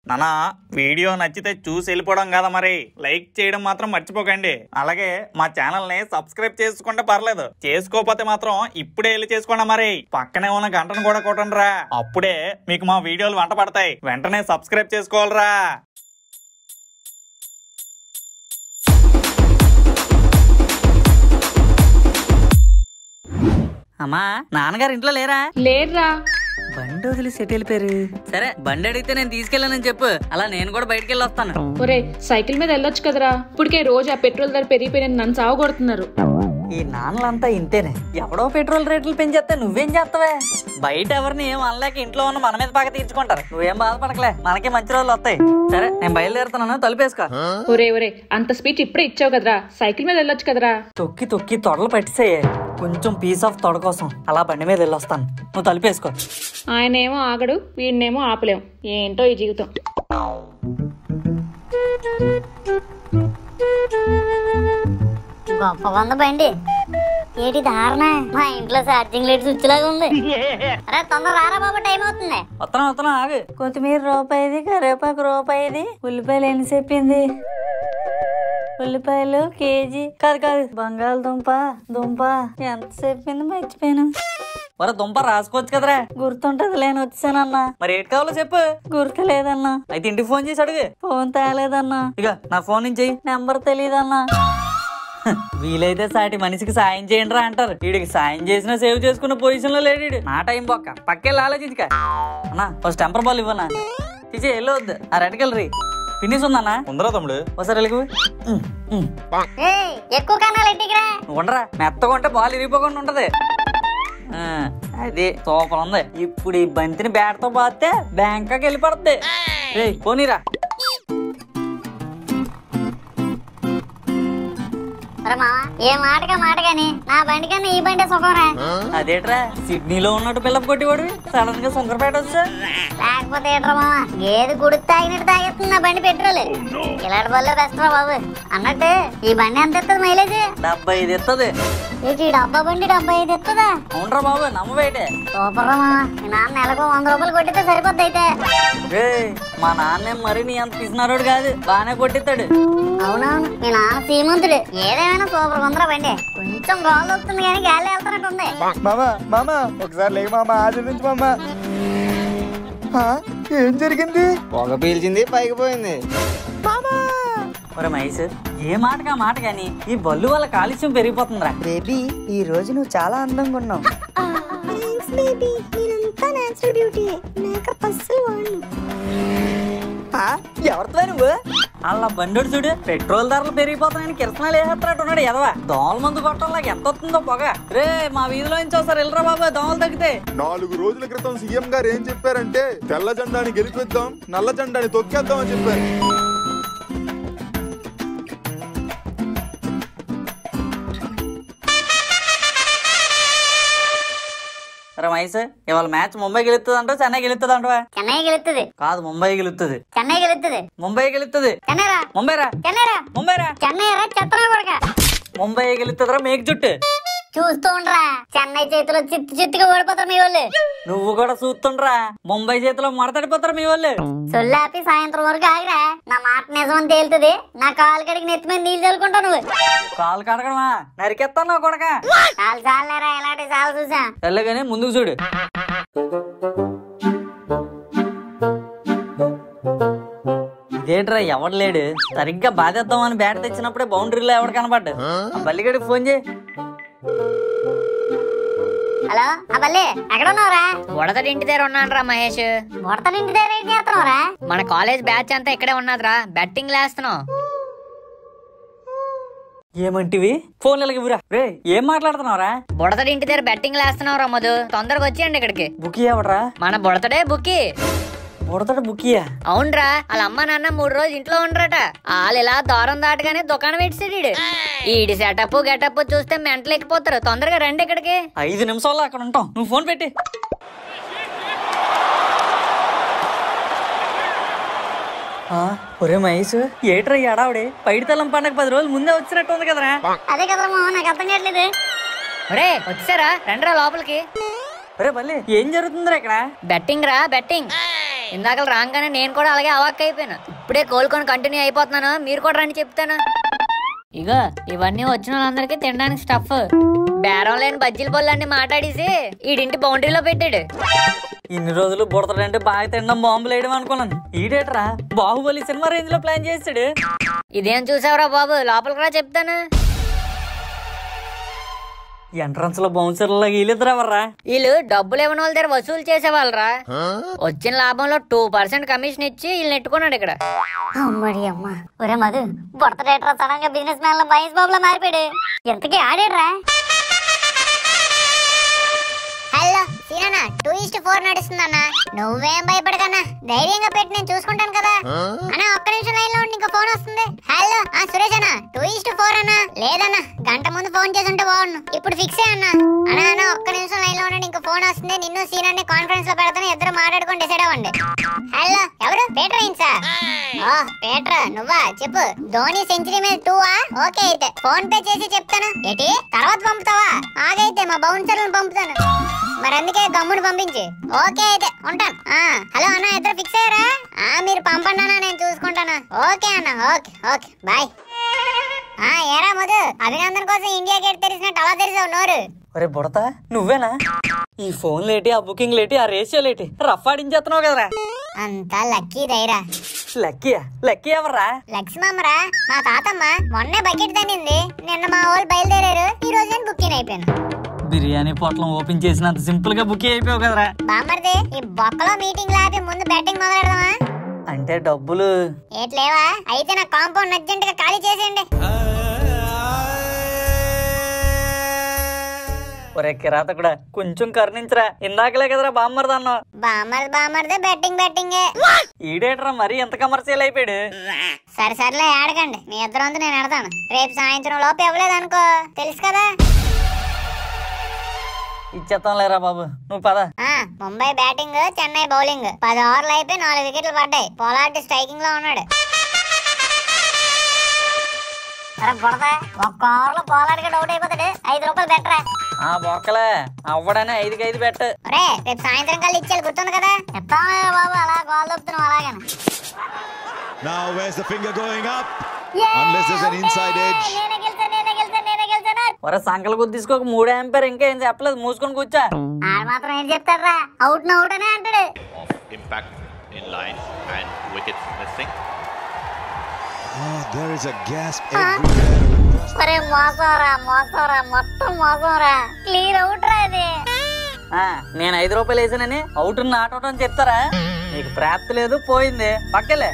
నానా వీడియో నచ్చితే చూసి వెళ్ళిపోవడం కదా మరి లైక్ చేయడం మాత్రం మర్చిపోకండి అలాగే మా ఛానల్ ని సబ్స్క్రైబ్ చేసుకుంటే పర్లేదు చేసుకోకపోతే మాత్రం ఇప్పుడే వెళ్ళి చేసుకోండి మరి పక్కనే ఉన్న గంటను కూడా కొట్టండి రా అప్పుడే మీకు మా వీడియోలు వంట పడతాయి వెంటనే సబ్స్క్రైబ్ చేసుకోవాలిరా అమ్మా నాన్నగారు ఇంట్లో లేరా లేర్రా బండి వదిలి సెట్ వెళ్ళిపోయారు సరే బండి అడిగితే నేను తీసుకెళ్ళానని చెప్పు అలా నేను కూడా బయటికి వెళ్ళి వస్తాను ఒరే సైకిల్ మీద వెళ్ళొచ్చు కదరా ఇప్పటికే రోజు ఆ పెట్రోల్ ధర పెరిగిపోయిన నన్ను సాగు కొడుతున్నారు ఈ నాన్నలంతా ఇంతేనే ఎవడో పెట్రోల్ రేట్లు పెంచేస్తే నువ్వేం చేస్తావే బయట ఎవరిని ఏం అనలేక ఇంట్లో ఉన్న మన మీద పక్క తీర్చుకుంటారు నువ్వేం బాధపడకలే మనకి మంచి రోజులు వస్తాయి సరే నేను బయలుదేరుతున్నాను తలుపేసుకో ఒరే ఒరే అంత స్పీచ్ ఇప్పుడే ఇచ్చావు కదరా సైకిల్ మీద వెళ్ళొచ్చు కదరా తొక్కి తొక్కి తొడలు పట్టిసేయే కొంచెం పీస్ ఆఫ్ తొడ కోసం అలా బండి మీద వెళ్ళొస్తాను నువ్వు తలుపేసుకో ఆయన ఏమో ఆగడు వీడినేమో ఆపలేం ఏంటో ఈ జీవితం గొప్పగా ఉంది బండి ఏటి ధారణ మా ఇంట్లో ఛార్జింగ్ లైట్ స్విచ్ లాగా ఉంది అరే తొందర రారా బాబు టైం అవుతుంది వస్తాను వస్తాను ఆగు కొత్తిమీర రూపాయిది కరివేపాకు రూపాయిది ఉల్లిపాయలు ఎన్ని చెప్పింది ఉల్లిపాయలు కేజీ కాదు కాదు బంగాళదుంప దుంప ఎంత చెప్పింది మర్చిపోయాను మరి దుంప రాసుకోవచ్చు కదరా గుర్తుంటది లేని వచ్చానన్నా మరి ఏటి కావాలో చెప్పు గుర్తులేదన్నా అయితే ఇంటికి ఫోన్ చేసి అడుగు ఫోన్ తేలేదన్నా ఇక నా ఫోన్ నుంచి నెంబర్ తెలియదన్నా వీలైతే సాటి మనిషికి సాయం చేయండి రా అంటారు వీడికి సాయం చేసినా సేవ్ చేసుకున్న పొజిషన్ లో లేడు వీడు. నా టైం బొక్క పక్కెళ్ళి ఆలోచించుక అన్నా ఫస్ట్ టెంపర్ బాల్ ఇవ్వనా తీసి వెళ్ళొద్దు ఆ రెడకెళ్ళరి ఫినిష్ ఉందన్నా ఉందరా తమ్ముడు ఒకసారి వెళ్ళకు ఉమ్, ఉమ్. ఏయ్, ఎక్కువ కన్నాలు ఇంటికి రా నువ్వు ఉండరా మెత్తగా ఉంటే బాల్ ఇరిగిపోకుండా ఉంటది ఆ, అది సూపర్ ఉంది ఇప్పుడు ఈ బంతిని బ్యాట్ తో బాస్తే బ్యాంకాక్ వెళ్ళి పడుతుంది రేయ్, పోనీరా అరే మామ ఏ మాటగా మాట గాని నా బండి కన్నా ఈ బండి సుఖంరా అదేట్రా సిడ్నీలో ఉన్నట్టు పిల్ల కొట్టివాడు సడన్ గా సుంకరపేట వచ్చా లేకపోతే ఏంట్రా మామ గేదె గుడి తాగినట్టు తాగేస్తుంది నా బండి పెట్రోల్ ఇలాంటి బల్ల బెస్ట్ రా బాబు అన్నట్టు ఈ బండి ఎంత ఇస్తుంది మైలేజ్ డెబ్బై ఐదు ఇస్తుంది ఏంటి ఈ డబ్బా బండి డెబ్బై ఐదు ఇస్తుందా అవునరా బాబు నమ్మబయటే సూపర్ రా మామ మీ నాన్న నెలకు వంద రూపాయలు కొట్టితే సరిపోద్ది అయితే రేయ్, మా నాన్న మరి నీ అంత పిసినారోడు కాదు బాగానే కొట్టిస్తాడు అవునవును మీ నాన్న శ్రీమంతుడు ఏదేమైనా సూపర్ ఉందిరా బండి కొంచెం గాలి వస్తుంది కానీ గాలి వెళ్తున్నట్టు ఉంది మామ మామ ఒకసారి లేక మామ ఆశీర్వించు మామ ఆ, ఏం జరిగింది పొగ పీల్చింది పైకి పోయింది ఒరే మహేష్ ఏ మాటగా మాట కానీ ఈ బల్లు వల్ల కాలుష్యం పెరిగిపోతుందిరా బేబీ ఈ రోజు నువ్వు చాలా అందంగా ఉన్నావు ఆ, ఎవరితో నువ్వు అలా బండోడు చూడు పెట్రోల్ ధరలు పెరిగిపోతున్నాయని కిరసనాలు వేసేస్తున్నట్టు ఉన్నాడు ఎదవా దోమల మందు కొట్టంలాగా ఎంత వస్తుందో పొగ రే మా వీధిలో నుంచి ఒకసారి వెళ్ళరా బాబు దోమలు తగ్గితే నాలుగు రోజుల క్రితం సీఎం గారు ఏం చెప్పారంటే తెల్ల జెండాని గెలిపిద్దాం నల్ల జెండాని తొక్కేద్దాం అని చెప్పారు రే మహేష్ ఇవాళ మ్యాచ్ ముంబై గెలుస్తుంది అంటో చెన్నై గెలుస్తుంది అంటవా చెన్నై గెలుస్తుంది కాదు ముంబై గెలుస్తుంది చెన్నై గెలుస్తుంది ముంబై గెలుస్తుంది చెన్నై రా ముంబై రా చెన్నై రా ముంబై రా చెన్నై రా చెత్తనా కొడక ముంబై గెలుస్తుందిరా మేక జుట్టు చూస్తూ ఉండరా చెన్నై చేతిలో చిత్తు చిత్తుగా ఓడిపోతారు మీ వాళ్ళు నువ్వు కూడా చూస్తుండ్రా ముంబై చేతిలో మడతడిపోతారు మీ వాళ్ళు సొల్లాపి సాయంత్రం వరకు ఆగిరా నా మాట నిజమని తేలుతుంది నా కాలు కడిగి నెత్తి మీద నీళ్ళు చల్లుకుంటావు నువ్వు కాలు కడగడమా నరికెత్తాను నా కొడక చాలు చాలులేరా ఇలాంటి చాలు చూసా వెళ్ళగానే ముందుకు చూడు ఇదేట్రా ఎవడు లేడు సరిగ్గా బాధేద్దామని బ్యాట్ తెచ్చినప్పుడే బౌండరీలో ఎవడు కనపడ్డు ఆ బల్లిగడికి ఫోన్ చేయి హలో ఆ బల్లి ఎక్కడ ఉన్నావురా బుడతడి ఇంటి దగ్గర ఉన్నానురా మహేష్ ముడతల ఇంటి దగ్గర ఏం చేస్తున్నావురా మన కాలేజ్ బ్యాచ్ అంతా ఇక్కడే ఉన్నదిరా బెట్టింగ్ లేస్తున్నాం ఏమంటివి ఫోన్ ఇవ్వరా రే ఏం మాట్లాడుతున్నావురా బుడతడి ఇంటి దగ్గర బెట్టింగ్ లేస్తున్నాం రా మధు తొందరగా వచ్చేయండి ఇక్కడికి బుక్ ఎవడరా మన బుడతడే బుక్కి బుడతడు బుక్కియా అవునరా వాళ్ళ అమ్మ నాన్న మూడు రోజులు ఇంట్లో ఉండరట వాళ్ళు ఇలా దూరం దాటగానే దుకాణం పెట్టాడు ఈడు ఈడి సెటప్ గెటప్ చూస్తే మెంటలు ఎక్కిపోతారు తొందరగా రండి ఇక్కడికి ఐదు నిమిషాల్లో అక్కడ ఉంటాం నువ్వు ఫోన్ పెట్టి ఆ, ఒరే మహేష్ ఏట్రా ఈ అడావిడి పైడి తల్లం పండగ పది రోజులు ముందే వచ్చినట్టు ఉంది కదరా అదే కదరా మామ నాకు అర్థం కావట్లేదు ఒరే వచ్చారా రండిరా లోపలికి ఒరే బల్లి ఏం జరుగుతుందిరా ఇక్కడ బెట్టింగ్ రా బెట్టింగ్ ఇందాక రాగానే నేను కూడా అలాగే అవాక్ అయిపోయాను ఇప్పుడే కోలుకొని కంటిన్యూ అయిపోతున్నాను మీరు కూడా రండి చెప్తాను ఇగో ఇవన్నీ వచ్చిన వాళ్ళందరికీ తినడానికి స్టఫ్ బేరం లేని బజ్జీల పళ్ళు మాట్లాడేసి ఈడింటి బౌండరీలో పెట్టాడు ఇన్ని రోజులు బుడతడంటే బాగా తినడం బాంబులు వేయడం అనుకున్నాను ఈడేట్రా బాహుబలి సినిమా రేంజ్ లో ప్లాన్ చేసాడు ఇదేం చూసావురా బాబు లోపలికి రా చెప్తాను ఎంట్రన్స్ లో బౌన్సర్లా వీళ్ళిద్దరు ఎవర్రా వీళ్ళు డబ్బులు ఇవ్వని వాళ్ళ దగ్గర వసూలు చేసేవాళ్ళరా వచ్చిన లాభంలో టూ పర్సెంట్ కమిషన్ ఇచ్చి వీళ్ళు నెట్టుకున్నాడు ఇక్కడ అమ్మడి అమ్మ ఒరే మధు బుడతడేట్రా సడన్ గా బిజినెస్ మ్యాన్ లో మహేష్ బాబులో మారిపోయాడు ఎంతకీ ఆడేట్రా హలో సీనా టూ ఇస్ట్ ఫోర్ నడుస్తుందన్నా నువ్వేం భయపడకన్నా ధైర్యంగా పెట్టి నేను చూసుకుంటాను కదా అన్నా ఒక్క నిమిషం లైన్ లో ఉండి ఇంకా ఫోన్ వస్తుంది హలో ఆ సురేష్ అన్న టూ ఇస్ట్ ఫోర్ అన్నా లేదన్నా గంట ముందు ఫోన్ చేసి ఉంటే బాగుండు ఇప్పుడు ఫిక్స్ అన్నా అన్నా అన్న ఒక్క నిమిషం లైన్ లో ఉండండి ఇంకా ఫోన్ వస్తుంది నిన్ను సీనాన్ని కాన్ఫరెన్స్ లో పెడతాను ఇద్దరు మాట్లాడుకొని డిసైడ్ అవ్వండి హలో ఎవరు పేటర్ అయిన్సా ఓ పేటర్ నువ్వా చెప్పు ధోని సెంచరీ మీద టూ ఆ ఓకే అయితే ఫోన్ పే చేసి చెప్తాను ఏంటి తర్వాత పంపుతావా ఆగైతే మా బౌన్సర్లను పంపుతాను మరి అందుకే గమ్ముని పంపించి ఓకే అయితే ఉంటాను ఆ హలో అన్న ఇద్దరు ఫిక్స్ అయ్యారా ఆ మీరు పంపండి అన్న నేను చూసుకుంటాను ఓకే అన్న ఓకే ఓకే బాయ్ ఆ ఏరా మధు అభినందన్ కోసం ఇండియా గేట్ తెరిచినట్టు అలా తెరిచావు నోరు ఒరే బుడత నువ్వేనా ఈ ఫోన్ లేటి ఆ బుకింగ్ లేటి ఆ రేషియో లేటి రఫ్ ఆడించేస్తున్నావు కదరా అంతా లక్కీ రైరా లక్కీయా లక్కీ ఎవర్రా లక్ష్మమ్మరా మా తాతమ్మ మొన్నే బకెట్ తన్నింది నిన్న మా వాళ్ళు బయలుదేరారు ఈ రోజు నేను బుకింగ్ అయిపోయాను బిర్యానీ పొట్లం ఓపెన్ చేసినంత సింపుల్ గా బుక్ అయిపోయావు కదరా బామ్మర్ది ఈ బొక్కలో మీటింగ్ లాపి ముందు బ్యాటింగ్ మొదలెడదామా అంటే డబ్బులు ఏట్లేవా అయితే నా కాంపౌండ్ అర్జెంట్ గా ఖాళీ చేసేయండి ఒరే కిరాత కూడా కొంచెం కరుణించరా ఇందాకలే కదరా బామ్మర్ది అన్నావు బామ్మర్ది బామ్మర్ది బ్యాటింగ్ బ్యాటింగే ఈడేట్రా మరీ ఎంత కమర్షియల్ అయిపోయాడు సరే సర్లే ఆడకండి మీ ఇద్దరు వంతు నేను ఆడతాను రేపు సాయంత్రం లోపు ఇవ్వలేదు అనుకో తెలుసు కదా ఇచ్చేస్తాం లేరా బాబు నువ్వు పద ఆ ముంబై బ్యాటింగ్ చెన్నై బౌలింగ్ పది ఓవర్లు అయిపోయి నాలుగు వికెట్లు పడ్డాయి పోలార్డ్ స్ట్రైకింగ్ లో ఉన్నాడు అరే బుడద ఒక్క ఓవర్లో పోలార్డ్కి డౌట్ అయిపోతాడు ఐదు రూపాయలు బెటరా ఆ బొక్కలే అవ్వడనే ఐదుకి ఐదు పెట్టు ఒరే రేపు సాయంత్రం కల్లా ఇచ్చేయాలి గుర్తుంది కదా చెప్తామే బాబు అలా గోల్ దొప్పుతున్నాం అలాగని Now, where's the finger going up? Unless there's an inside edge. నేనే గెలిచాను నేనే గెలిచాను నేనే గెలిచాను ఒరే సంకల కొద్ది తీసుకోక మూడు యాంపేర్ ఇంకా ఏం చెప్పలేదు మూసుకొని కూర్చో ఆడ మాత్రం ఏం చెప్తాడ్రా అవుట్ నా అవుట్ అనే అంటాడు impact in line and wickets missing. Oh, there is a gasp everywhere. ఒరే మోసం రా మోసం రా మొత్తం మోసం రా క్లియర్ అవుట్ రా అది ఆ, నేను ఐదు రూపాయలు వేసానని అవుట్ నాట్ అవుట్ అని చెప్తారా నీకు ప్రాప్తి లేదు పోయింది పక్కలే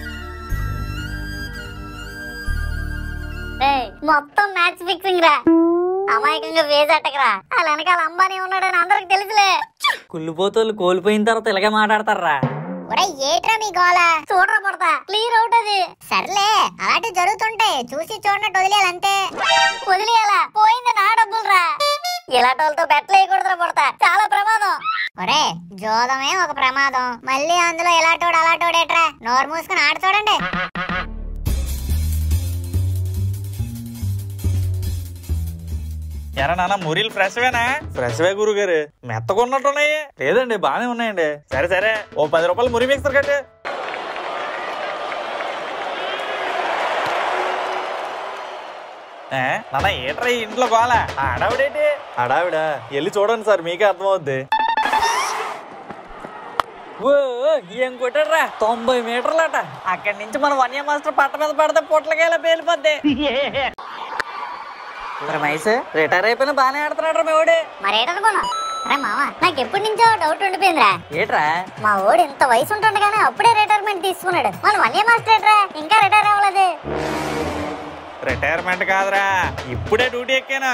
ఏయ్, మొత్తం మ్యాచ్ ఫిక్సింగ్ రా అమాయకంగా వేజ్ అట్టకరా వాళ్ళ వెనకాల అంబానీ ఉన్నాడని అందరికి తెలుసులే కుళ్ళిపోతోళ్ళు కోల్పోయిన తర్వాత ఇలాగే మాట్లాడతారా ఒరే ఏట్రా మీ గోల చూడరా పడతా క్లియర్ అవుట్ అది సర్లే అలాంటివి జరుగుతుంటాయి చూసి చూడనట్టు వదిలేయాలంతే వదిలేయాలా పోయింది నా డబ్బులు రా ఇలాంటి వాళ్ళతో బెట్లు వేయకూడదురా పడతా చాలా ప్రమాదం ఒరే జోదమే ఒక ప్రమాదం మళ్ళీ అందులో ఇలాంటోడు అలాంటోడేట్రా నోరు మూసుకుని ఆడ చూడండి ఎరా నాన్న మురీలు ఫ్రెష్వేనా ఫ్రెష్వే గురువు గారు మెత్తగా ఉన్నట్టున్నాయి లేదండి బాగానే ఉన్నాయండి సరే సరే ఓ పది రూపాయలు మురి మిక్సర్ కట్టు ఏ, నాన్న ఏట్రా ఈ ఇంట్లో గోల ఆడావిడేంటి ఆడావిడ వెళ్ళి చూడండి సార్ మీకే అర్థమవుద్ది ఓ ఏం కొట్టాడురా తొంభై మీటర్లట అక్కడి నుంచి మన వన్య మాస్టర్ పట్ట మీద పడితే పొట్లకాయలా పేలిపోద్ది మరి మైస్ రిటైర్ అయిపోయిన బాగానే ఆడుతున్నాడు మీ ఓడి మరి ఏంటనుకున్నా అరే మామ నాకు ఎప్పటి నుంచో డౌట్ ఉండిపోయిందిరా ఏట్రా మా ఓడి ఇంత వయసు ఉంటుండగానే అప్పుడే రిటైర్మెంట్ తీసుకున్నాడు మన వన్య మాస్టర్ ఏంట్రా ఇంకా రిటైర్ అవ్వలేదు రిటైర్మెంట్ కాదురా ఇప్పుడే డ్యూటీ ఎక్కాను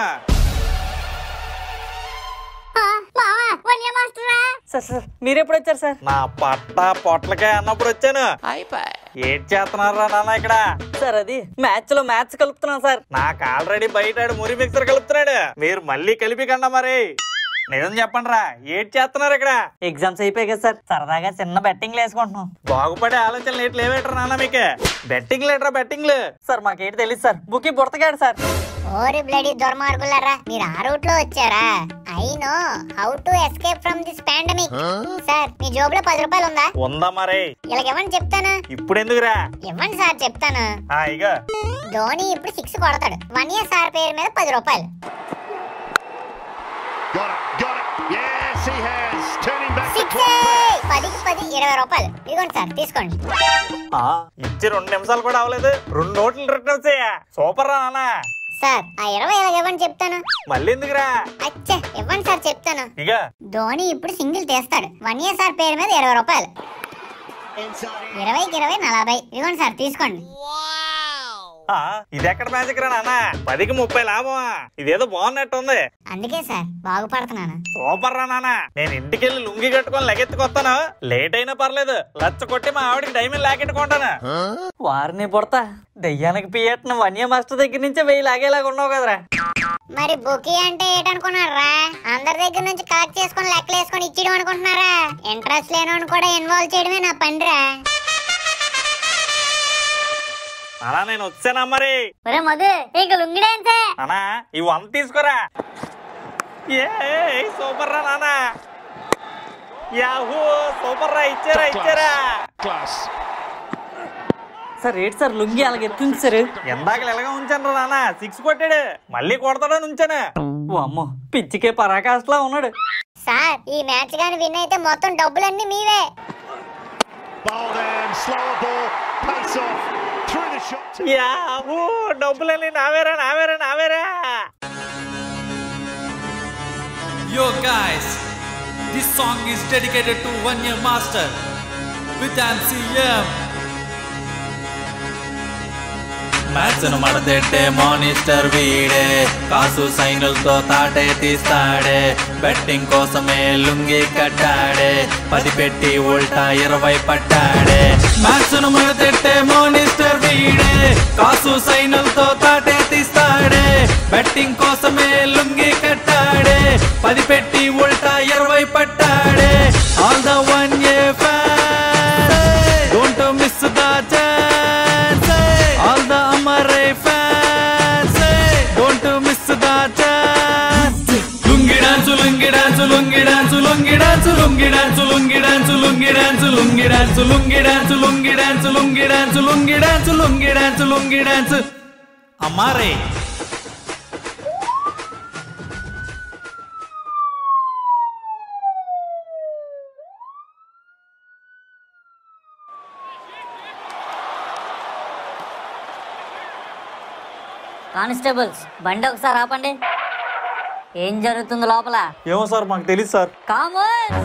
ఆ, మామ వన్య మాస్టరా సార్ సార్ మీరు ఎప్పుడు వచ్చారు సార్ నా పట్ట పొట్లకాయ అన్నప్పుడు వచ్చాను ఏడ్ చేస్తున్నారా నాన్న ఇక్కడ సార్ అది మ్యాచ్ లో మ్యాచ్ కలుపుతున్నాం సార్ నాకు ఆల్రెడీ బయట ఆడు మురి మిక్సర్ కలుపుతున్నాడు మీరు మళ్ళీ కలిపి కండ మరి నిజం చెప్పండి రా ఏడ్ చేస్తున్నారు ఇక్కడ ఎగ్జామ్స్ అయిపోయాయి కదా సార్ సరదాగా చిన్న బెట్టింగ్లు వేసుకుంటున్నాం బాగుపడే ఆలోచనలు ఏట్లు లేవేట్రా నాన్న మీకు బెట్టింగ్ లేట్రా బెట్టింగ్లు సార్ మాకేంటి తెలియదు సార్ బుక్కి బుడతగాడు సార్ ఓరి బ్లడీ దుర్మార్గులారా మీరు ఆ రూట్ లో వచ్చారా అయినా no how to escape from this pandemic sir మీ జోబులో పది రూపాయలు ఉందా ఉందా మరి ఇలాగ ఇవ్వండి చెప్తాను ఇప్పుడు ఎందుకురా ఇవ్వండి సార్ చెప్తాను ఆ, ఇగో ధోని ఇప్పుడు సిక్స్ కొడతాడు వన్ ఇయర్ సార్ పేరు మీద పది రూపాయలు Got it, got it. Yes, he has. Turning back the six clock. పదికి పది ఇరవై రూపాయలు ఇదిగోండి సార్ తీసుకోండి ఆ, ఇచ్చి రెండు నిమిషాలు కూడా అవ్వలేదు రెండు నోట్లు రిటర్న్ వచ్చాయా సూపర్ రా నాన్న సార్ ఆ ఇరవై ఇలాగ ఇవ్వండి చెప్తాను మళ్ళీ ఎందుకురా అచ్చా ఇవ్వండి సార్ చెప్తాను ఇక ధోని ఇప్పుడు సింగిల్ తీస్తాడు వన్ ఇయర్ సార్ పేరు మీద ఇరవై రూపాయలు ఇరవైకి ఇరవై నలభై ఇదిగోండి సార్ తీసుకోండి ఆ, ఇది ఎక్కడ మ్యాజిక్ రా నాన్న పదికి ముప్పై లాభమా ఇదేదో బాగున్నట్టు ఉంది అందుకే సార్ బాగుపడుతున్నాను సూపర్ రా నాన్న నేను ఇంటికెళ్ళి లుంగి కట్టుకొని లగెత్తుకొస్తాను లేట్ అయినా పర్లేదు లచ్చ కొట్టి మా ఆవిడకి డైమండ్ లాకెట్టుకుంటాను వారిని పుడతా దెయ్యానికి పియట్న వన్య మాస్టర్ దగ్గర నుంచే వెయ్యి లాగేలాగా ఉన్నావు కదరా మరి బుకీ అంటే ఏంటనుకున్నారా అందరి దగ్గర నుంచి కలెక్ట్ చేసుకొని లెక్కలు వేసుకొని ఇచ్చేయడం అనుకుంటున్నారా ఇంట్రెస్ట్ లేనోని కూడా ఇన్వాల్వ్ చేయడమే నా పనిరా అలా నేను వచ్చానా మరి ఒరే మధు ఇక లుంగిడేంటే అన్నా ఈ వంద తీసుకోరా ఏ సూపర్ రా నాన్న యాహూ సూపర్ రా ఇచ్చారా ఇచ్చారా Class. సార్ ఏంటి సార్ లుంగి అలాగే ఎత్తుంది సార్ ఎందాక ఎలాగా ఉంచాను రా నాన్న సిక్స్ కొట్టాడు మళ్ళీ కొడతాడని ఉంచాను ఓ అమ్మో పిచ్చికే పరాకాష్లా ఉన్నాడు సార్ ఈ మ్యాచ్ గాని విన్ అయితే మొత్తం డబ్బులన్నీ మీవే Bowled and slower ball. Pace off. Through the shot. to- yahoo డబ్బులన్నీ నావేరా నావేరా నావేరా Yo guys, this song is dedicated to One Year Master with MCM. మ్యాచ్ను మడతెట్టే మానిస్టర్ వీడే కాసు సైనులతో తాటే తీస్తాడే బెట్టింగ్ కోసమే లుంగి కట్టాడే పది పెట్టి ఉల్టా ఇరవై పట్టాడే మ్యాచ్ను మడతెట్టే మానిస్టర్ వీడే కాసు సైనులతో తాటే తీస్తాడే బెట్టింగ్ కోసమే లుంగి కట్టాడే పది పెట్టి ఉల్టా ఇరవై పట్టాడే all the one A don't miss the chance all the అమరే fans don't miss the chance lungi dance lungi dance lungi dance lungi dance lungi dance lungi dance lungi dance lungi dance lungi dance lungi dance lungi dance lungi dance lungi dance lungi dance అమ్మారే constables బండి ఒకసారి ఆపండి ఏం జరుగుతుంది లోపల ఏమో సార్ మాకు తెలియదు సార్ కామర్స్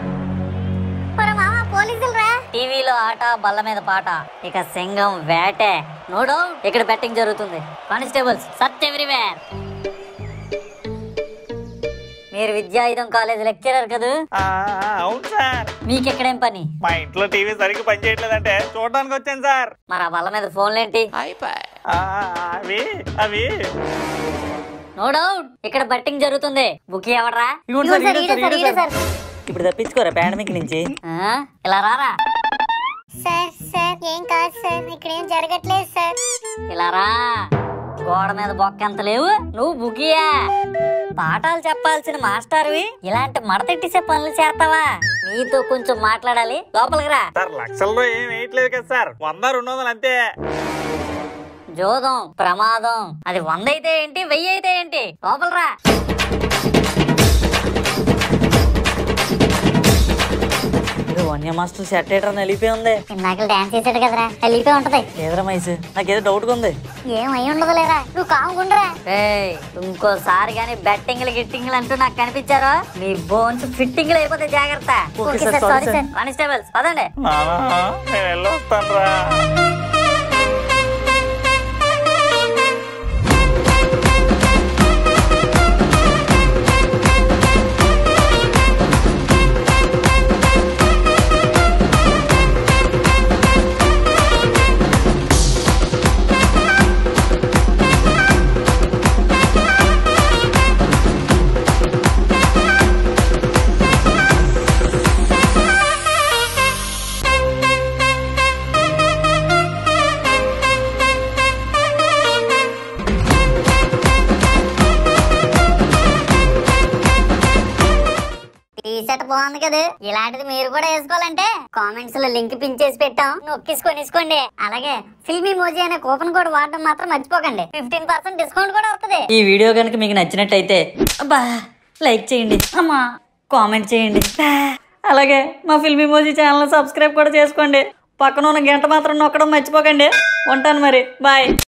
పోలీసులు రా టీవీలో ఆట బల్ల మీద పాట ఇక సింగం వేటే నో డౌట్ ఇక్కడ బెట్టింగ్ జరుగుతుంది కానిస్టేబుల్స్ సత్ ఎవ్రీవేర్ మీరు విద్యాయుధం కాలేజ్ లెక్చరర్ కదా ఆ, ఆ, అవును సార్ మీకు ఎక్కడేం పని మా ఇంట్లో టీవీ సరిగ్గా పనిచేయట్లేదంటే చూడడానికి వచ్చాను సార్ మరి ఆ బల్ల మీద ఫోన్లేంటి ఆ, అవి అవి నో డౌట్ ఇక్కడ బెట్టింగ్ జరుగుతుంది బుక్ ఎవడరా ఇదిగోండి సార్, ఇదిగోండి సార్, ఇదిగోండి సార్. ఇప్పుడు తప్పించుకోరా పాండమిక్ నుంచి ఆ? ఇలా రారా సార్ సార్ ఏం కాదు సార్ ఇక్కడ ఏం జరగట్లేదు సార్ ఇలా రా గోడ మీద బొక్కంత లేవు నువ్వు బుకియా పాఠాలు చెప్పాల్సిన మాస్టర్వి ఇలాంటి మడతెట్టిసే పనులు చేస్తావా నీతో కొంచెం మాట్లాడాలి లోపలికి రా సార్ లక్షల్లో ఏం వేయట్లేదు కదా సార్ వంద రెండు వందలు అంతే జోదం ప్రమాదం అది వంద అయితే ఏంటి వెయ్యి అయితే ఏంటి లోపల రా ఇది వన్య మాస్టర్ సెట్ అయ్యడం వెళ్ళిపోయి ఉంది ఇందాక డాన్స్ చేసాడు కదరా వెళ్ళిపోయి ఉంటది లేదరా మైసు నాకేదో డౌట్గా ఉంది ఏం అయి ఉండదు లేరా నువ్వు కాముకుండరా ఏయ్, ఇంకోసారి గానీ బెట్టింగ్లు గిట్టింగ్లు అంటూ నాకు కనిపించారో మీ బోన్స్ ఫిట్టింగ్లు అయిపోతే జాగ్రత్త okay sir, sorry sir. Constables పదండి నానా నేను వెళ్ళొస్తాను రా ఆ బాగుంది కదా ఇలాంటిది మీరు కూడా వేసుకోవాలంటే కామెంట్స్ లో లింక్ పిన్ చేసి పెట్టాం నొక్కేసి కొనేసుకోండి అలాగే ఫిల్మీ మోజీ అనే కూపన్ కోడ్ వాడడం మాత్రం మర్చిపోకండి ఫిఫ్టీన్ పర్సెంట్ డిస్కౌంట్ కూడా వస్తుంది ఈ వీడియో కనుక మీకు నచ్చినట్టయితే అబ్బా లైక్ చేయండి అమ్మా కామెంట్ చేయండి బా. అలాగే మా ఫిల్మీ మోజీ ఛానల్ సబ్స్క్రైబ్ కూడా చేసుకోండి పక్కన ఉన్న గంట మాత్రం నొక్కడం మర్చిపోకండి ఉంటాను మరి బాయ్